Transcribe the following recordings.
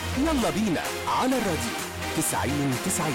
يلا بينا على الراديو 90 90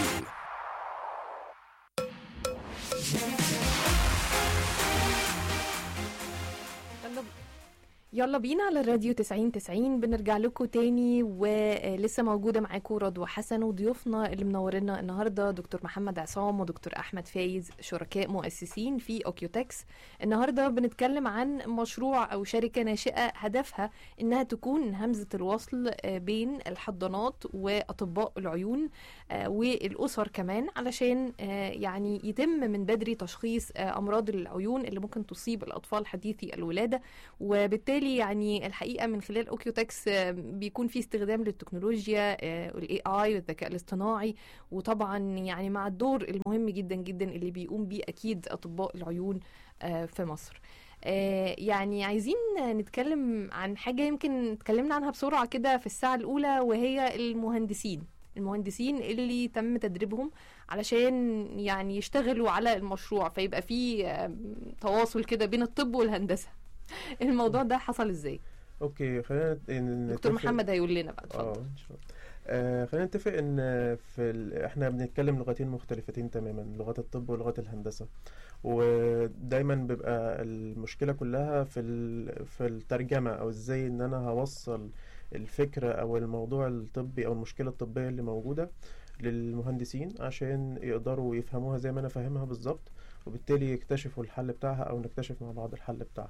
يلا يلا بينا على الراديو 90 90 بنرجع لكم تاني ولسه موجوده معاكم رضوى حسن وضيوفنا اللي منورنا النهارده دكتور محمد عصام ودكتور احمد فايز شركاء مؤسسين في اوكيوتكس النهارده بنتكلم عن مشروع او شركه ناشئه هدفها انها تكون همزه الوصل آه، بين الحضانات واطباء العيون آه، والاسر كمان علشان آه، يعني يتم من بدري تشخيص آه، امراض العيون اللي ممكن تصيب الاطفال حديثي الولاده وبالتالي يعني الحقيقه من خلال اوكيوتكس آه، بيكون في استخدام للتكنولوجيا والاي اي والذكاء الاصطناعي وطبعا يعني مع الدور المهم جدا جدا اللي بيقوم بيه اكيد اطباء العيون آه، في مصر آه، يعني عايزين نتكلم عن حاجه يمكن اتكلمنا عنها بسرعه كده في الساعه الاولى وهي المهندسين المهندسين اللي تم تدريبهم علشان يعني يشتغلوا على المشروع فيبقى في آه، تواصل كده بين الطب والهندسه الموضوع ده حصل ازاي اوكي خلينا ن- دكتور نتفق- محمد هيقول لنا بقى اه اتفضل ان شاء الله آه خلينا نتفق ان في ال... احنا بنتكلم لغتين مختلفتين تماما لغات الطب ولغات الهندسه ودايما بيبقى المشكله كلها في ال... في الترجمه او ازاي ان انا هوصل الفكره او الموضوع الطبي او المشكله الطبيه اللي موجوده للمهندسين عشان يقدروا يفهموها زي ما انا فاهمها بالظبط وبالتالي يكتشفوا الحل بتاعها او نكتشف مع بعض الحل بتاعها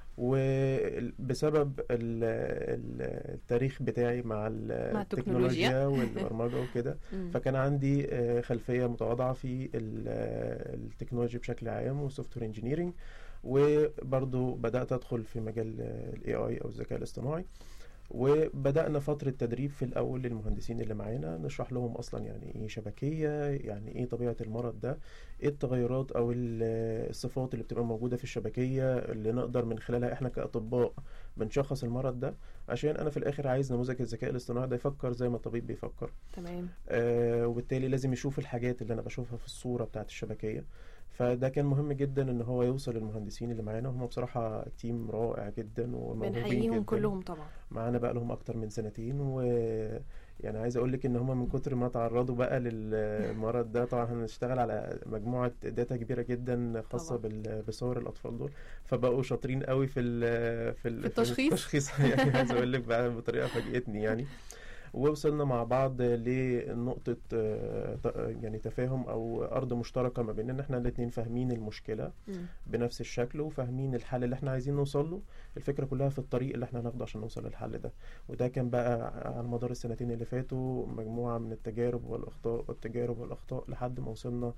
وبسبب ال- ال- التاريخ بتاعي مع ال- مع التكنولوجيا. التكنولوجيا والبرمجة وكده مم. فكان عندي آه، خلفية متواضعة في ال- آه، التكنولوجيا بشكل عام وسوفت وير انجينيرنج وبرضو بدأت أدخل في مجال الاي اي أو الذكاء الاصطناعي وبدأنا فترة تدريب في الأول للمهندسين اللي معانا نشرح لهم أصلا يعني إيه شبكية يعني إيه طبيعة المرض ده إيه التغيرات أو ال- الصفات اللي بتبقى موجودة في الشبكية اللي نقدر من خلالها إحنا كأطباء بنشخص المرض ده عشان أنا في الآخر عايز نموذج الذكاء الاصطناعي ده يفكر زي ما الطبيب بيفكر تمام آه وبالتالي لازم يشوف الحاجات اللي أنا بشوفها في الصورة بتاعت الشبكية فده كان مهم جدا ان هو يوصل للمهندسين اللي معانا هم بصراحة تيم رائع جدا وموهوبين بنحييهم جدا كلهم طبعا معانا بقى لهم اكتر من سنتين و يعني عايز اقول لك ان هم من كتر ما تعرضوا بقى للمرض ده طبعا هنشتغل على مجموعه داتا كبيره جدا خاصه طبعا. بال- بصور الاطفال دول فبقوا شاطرين قوي في ال في, ال في التشخيص. التشخيص يعني عايز اقول لك بقى بطريقه فاجئتني يعني ووصلنا مع بعض لنقطة آه، ت- يعني تفاهم أو أرض مشتركة ما بيننا إن إحنا الاتنين فاهمين المشكلة مم. بنفس الشكل وفاهمين الحل اللي احنا عايزين نوصل له الفكرة كلها في الطريق اللي احنا هناخده عشان نوصل للحل ده وده كان بقى على مدار السنتين اللي فاتوا مجموعة من التجارب والأخطاء والتجارب والأخطاء لحد ما وصلنا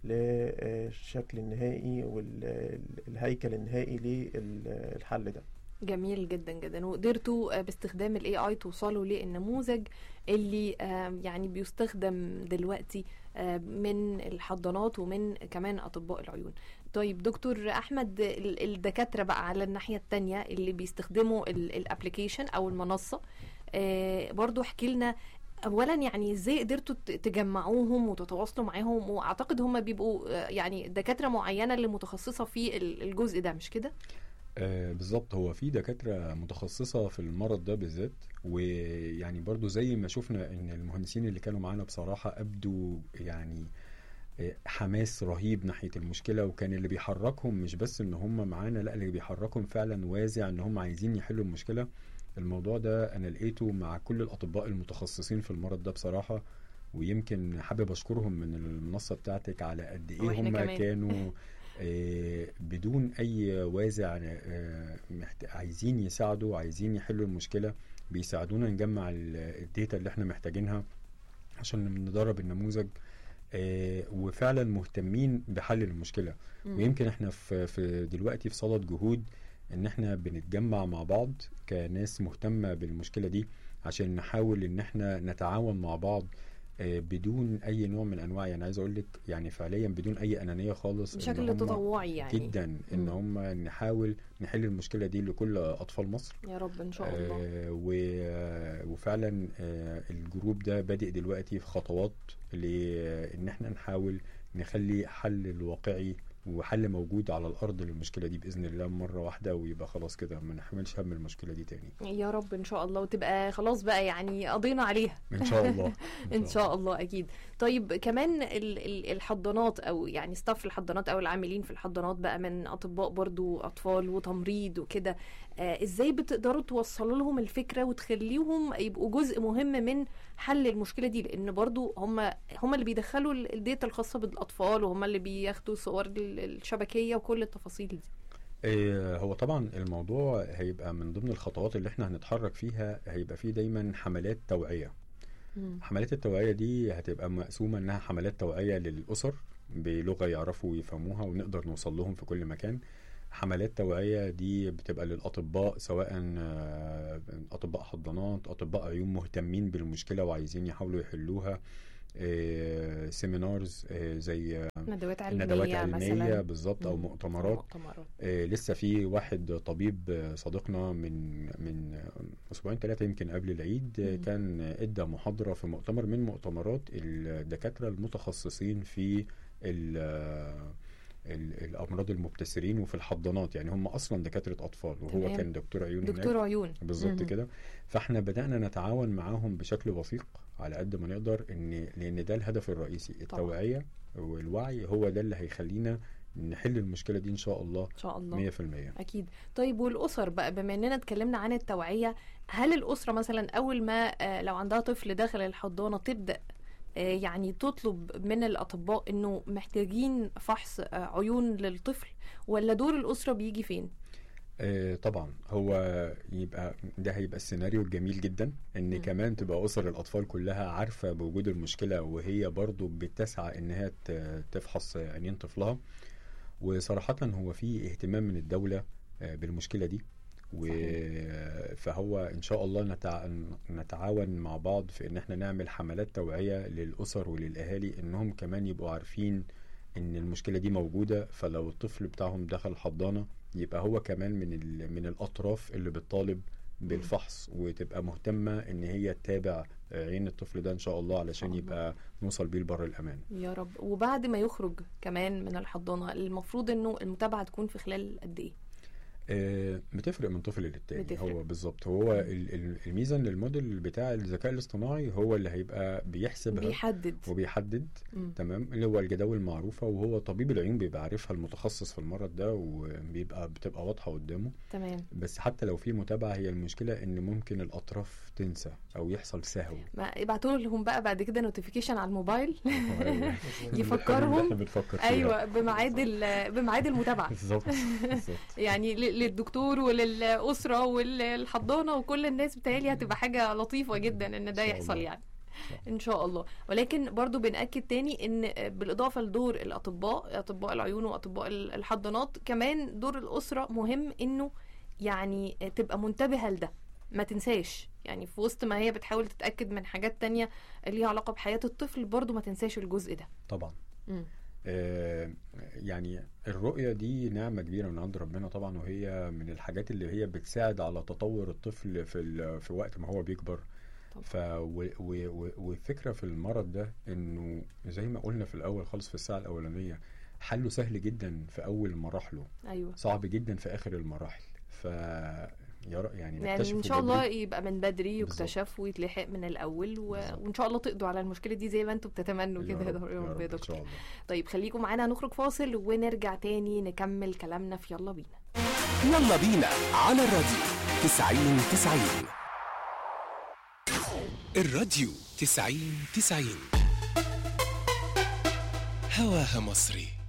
للشكل النهائي والهيكل النهائي للحل ده جميل جدا جدا وقدرتوا آه، باستخدام الاي اي توصلوا للنموذج اللي آه، يعني بيستخدم دلوقتي آه، من الحضانات ومن كمان اطباء العيون طيب دكتور احمد ال- الدكاتره بقى على الناحيه التانية اللي بيستخدموا الابلكيشن او المنصه آه، برضو احكي لنا اولا يعني ازاي قدرتوا ت- تجمعوهم وتتواصلوا معاهم واعتقد هم بيبقوا آه، يعني دكاتره معينه اللي متخصصه في ال- الجزء ده مش كده آه بالظبط هو في دكاترة متخصصة في المرض ده بالذات ويعني برضو زي ما شفنا ان المهندسين اللي كانوا معانا بصراحة ابدوا يعني آه، حماس رهيب ناحية المشكلة وكان اللي بيحركهم مش بس ان هم معانا لا اللي بيحركهم فعلا وازع ان هم عايزين يحلوا المشكلة الموضوع ده انا لقيته مع كل الاطباء المتخصصين في المرض ده بصراحة ويمكن حابب اشكرهم من المنصة بتاعتك على قد ايه وإحنا هم كمان. كانوا آه، بدون اي وازع آه، محت- عايزين يساعدوا عايزين يحلوا المشكله بيساعدونا نجمع ال- الداتا اللي احنا محتاجينها عشان ندرب النموذج آه، وفعلا مهتمين بحل المشكله مم. ويمكن احنا في في دلوقتي في صدد جهود ان احنا بنتجمع مع بعض كناس مهتمه بالمشكله دي عشان نحاول ان احنا نتعاون مع بعض آه، بدون اي نوع من انواع يعني عايز اقول لك يعني فعليا بدون اي انانيه خالص إن بشكل هم تطوعي يعني جدا ان مم. هم نحاول نحل المشكله دي لكل اطفال مصر يا رب ان شاء الله آه و- وفعلا آه الجروب ده بادئ دلوقتي في خطوات لان احنا نحاول نخلي حل الواقعي وحل موجود على الارض للمشكله دي باذن الله مره واحده ويبقى خلاص كده ما نحملش هم المشكله دي تاني يا رب ان شاء الله وتبقى خلاص بقى يعني قضينا عليها ان شاء الله ان شاء الله اكيد طيب كمان ال- ال- الحضانات او يعني ستاف الحضانات او العاملين في الحضانات بقى من اطباء برضو اطفال وتمريض وكده آه ازاي بتقدروا توصلوا لهم الفكره وتخليهم يبقوا جزء مهم من حل المشكله دي لان برضو هم هم اللي بيدخلوا ال- الداتا الخاصه بالاطفال وهم اللي بياخدوا صور ال- الشبكيه وكل التفاصيل دي إيه، هو طبعا الموضوع هيبقى من ضمن الخطوات اللي احنا هنتحرك فيها هيبقى فيه دايما حملات توعيه حملات التوعية دي هتبقى مقسومة انها حملات توعية للأسر بلغة يعرفوا يفهموها ونقدر نوصل لهم في كل مكان حملات توعية دي بتبقى للأطباء سواء آه، أطباء حضانات أطباء عيون مهتمين بالمشكلة وعايزين يحاولوا يحلوها آه، سيمينارز آه، زي ندوات علميه ندوات علمية مثلا بالظبط أو مم. مؤتمرات مؤتمرات آه، لسه في واحد طبيب آه، صديقنا من من آه، اسبوعين ثلاثه يمكن قبل العيد آه، مم. كان ادى محاضره في مؤتمر من مؤتمرات الدكاتره المتخصصين في ال- آه، ال- الامراض المبتسرين وفي الحضانات يعني هم اصلا دكاتره اطفال وهو تمام. كان دكتور عيون هناك. دكتور عيون بالظبط مم. كده فاحنا بدأنا نتعاون معاهم بشكل وثيق على قد ما نقدر ان لان ده الهدف الرئيسي التوعية والوعي هو ده اللي هيخلينا نحل المشكلة دي ان شاء الله ان شاء الله 100% اكيد طيب والاسر بقى بما اننا اتكلمنا عن التوعيه هل الاسره مثلا اول ما آه، لو عندها طفل داخل الحضانه تبدا آه، يعني تطلب من الاطباء انه محتاجين فحص آه، عيون للطفل ولا دور الاسره بيجي فين آه طبعا هو يبقى ده هيبقى السيناريو الجميل جدا ان مم. كمان تبقى اسر الاطفال كلها عارفه بوجود المشكله وهي برضو بتسعى انها ت- تفحص عينين طفلها وصراحه هو في اهتمام من الدوله آه، بالمشكله دي و... فهو ان شاء الله نتع... نتعاون مع بعض في ان احنا نعمل حملات توعيه للاسر وللاهالي انهم كمان يبقوا عارفين ان المشكله دي موجوده فلو الطفل بتاعهم دخل حضانه يبقى هو كمان من ال... من الاطراف اللي بتطالب بالفحص وتبقى مهتمه ان هي تتابع عين الطفل ده ان شاء الله علشان الله. يبقى نوصل بيه لبر الامان يا رب وبعد ما يخرج كمان من الحضانه المفروض انه المتابعه تكون في خلال قد ايه آه، بتفرق من طفل للتاني بتفرق. هو بالظبط هو ال- ال- الميزه ان الموديل بتاع الذكاء الاصطناعي هو اللي هيبقى بيحسبها بيحدد وبيحدد مم. تمام اللي هو الجداول المعروفه وهو طبيب العيون بيبقى عارفها المتخصص في المرض ده وبيبقى بتبقى واضحه قدامه تمام بس حتى لو في متابعه هي المشكله ان ممكن الاطراف تنسى او يحصل سهو ما ابعتوا لهم بقى بعد كده نوتيفيكيشن على الموبايل أيوة. يفكرهم. احنا بنفكر فيها. ايوه بميعاد ال- بميعاد المتابعه بالظبط بالظبط يعني ل- للدكتور وللاسره وللحضانه وكل الناس بتهيألي هتبقى حاجه لطيفه جدا ان ده شاء يحصل الله. يعني ان شاء الله ولكن برضو بنأكد تاني ان بالاضافه لدور الاطباء اطباء العيون واطباء ال- الحضانات كمان دور الاسره مهم انه يعني تبقى منتبهه لده ما تنساش يعني في وسط ما هي بتحاول تتأكد من حاجات تانية ليها علاقة بحياة الطفل برضو ما تنساش الجزء ده طبعا مم. آه، يعني الرؤية دي نعمة كبيرة من عند ربنا طبعا وهي من الحاجات اللي هي بتساعد على تطور الطفل في ال- في وقت ما هو بيكبر طبعا. ف و- و- و- والفكرة في المرض ده انه زي ما قلنا في الاول خالص في الساعة الاولانية حله سهل جدا في اول مراحله ايوه صعب جدا في اخر المراحل ف يا ر- يعني يعني نكتشفه ان شاء الله بدري. يبقى من بدري بالظبط. يكتشف ويتلحق من الاول و... بالظبط. وان شاء الله تقضوا على المشكله دي زي ما انتم بتتمنوا يا كده يا رب- دكتور- يا رب يا ان دكتور شاء الله طيب خليكم معانا هنخرج فاصل ونرجع تاني نكمل كلامنا في يلا بينا يلا بينا على الراديو 90 90 الراديو 90 90 هواها مصري